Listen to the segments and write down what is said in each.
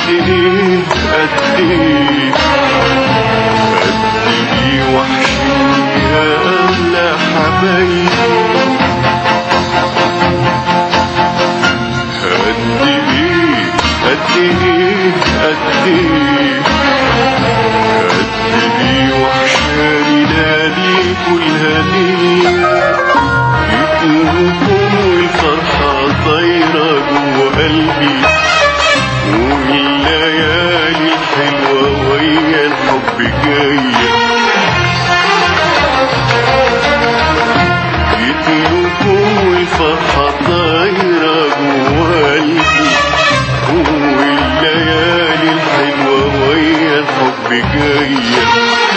ايه قد ايه قد ايه وحشني يا اغلى حبايبي قد ايه قد ايه قد ايه قد ايه وحشاني لياليكوا الهنيه جيتلكم والفرحه طايره جوا قلبي والليالي الحلوه ويا الحب جايه جيتلكم والفرحه طايره جوا قلبي والليالي الحلوه ويا الحب جايه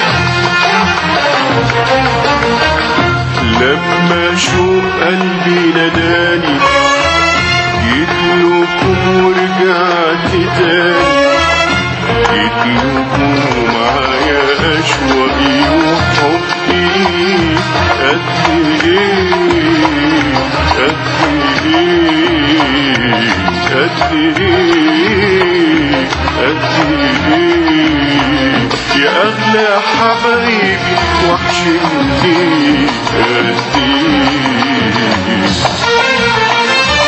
لما شوق قلبي ناداني جيت لكم ورجعت تاني جيت لكم معايا اشواقي وحبي قد ايه قد ايه قد ايه قد ايه يا اغلى حبايبي وحشني قد ايه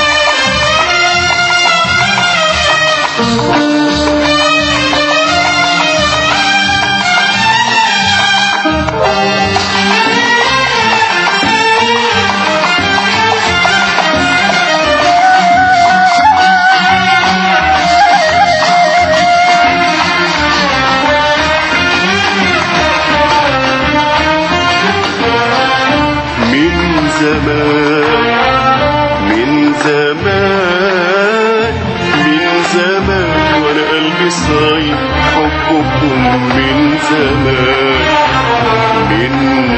من زمان من زمان من زمان وانا قلبي صايم حبكم من زمان من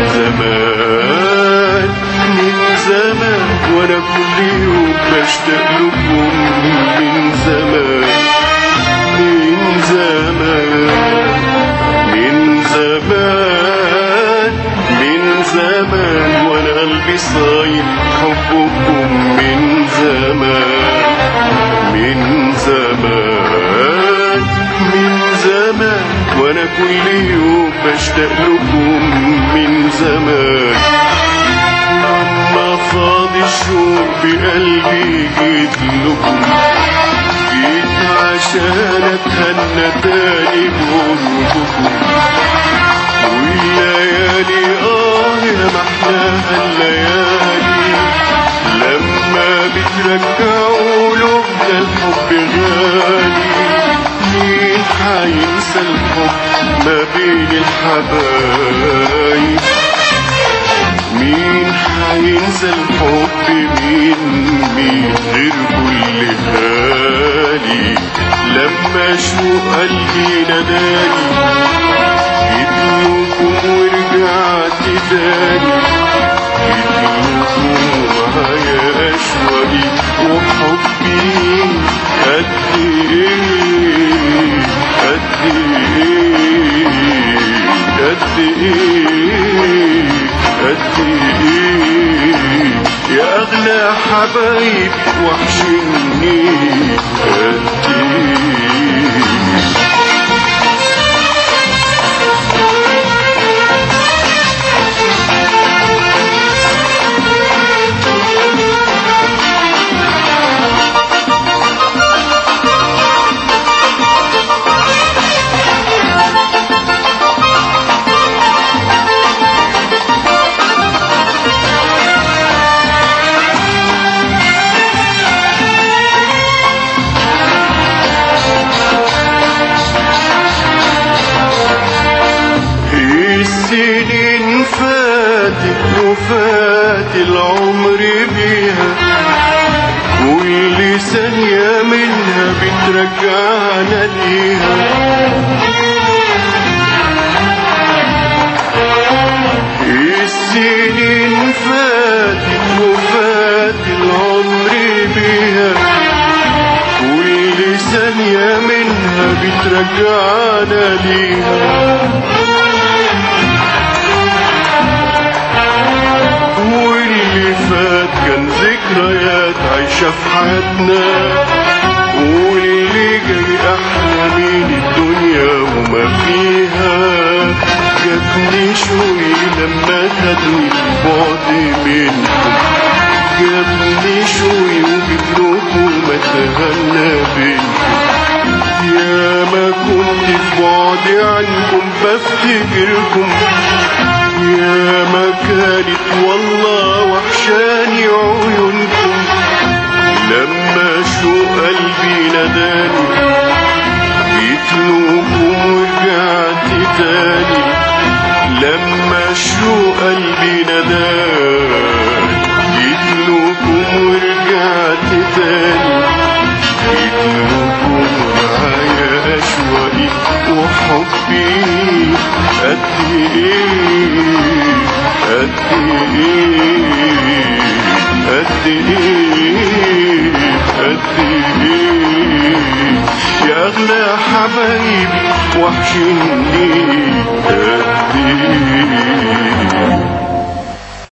زمان من زمان وانا كل يوم بشتاق لكم من زمان من زمان من زمان من زمان وانا قلبي صايم حبكم من زمان من زمان من زمان وانا كل يوم بشتاق لكم من زمان لما فاضي الشوق بقلبي جيت لكم جيت عشان اتهنى تاني بقربكم والليالي اه يا محلاها الليالي لما بترجعوا لبنا الحب غالي مين حينسى الحب ما بين الحبايب مين حينسى الحب مين مين غير كل غالي لما شوق قلبي ناداني جيتلكم ورجعت تاني جيتلكم معايا اشواقي وحبي قد ايه قد ايه قد ايه قد ايه يا اغلى حبايب وحشني قد ايه السنين فاتت وفات العمر بيها كل ثانية منها بترجعنا ليها السنين فاتت وفات العمر بيها كل ثانية منها بترجعنا ليها واللي فات كان ذكريات عايشة في حياتنا واللي جاي أحلى وما فيها جابني شوي لما خدني بعد منكم جابني شوي وبدلكم اتهنى بينكم يا ما كنت في بعد عنكم بفتكركم يا ما كانت والله وحشاني عيونكم لما شو قلبي نداني جيت لكم ورجعت تاني لما شو قلبي نداني جيت لكم ورجعت تاني جيت لكم معايا أشواقي وحبي قد إيه قد إيه قد إيه قد إيه يا أغلى حبايبي وحشني قد إيه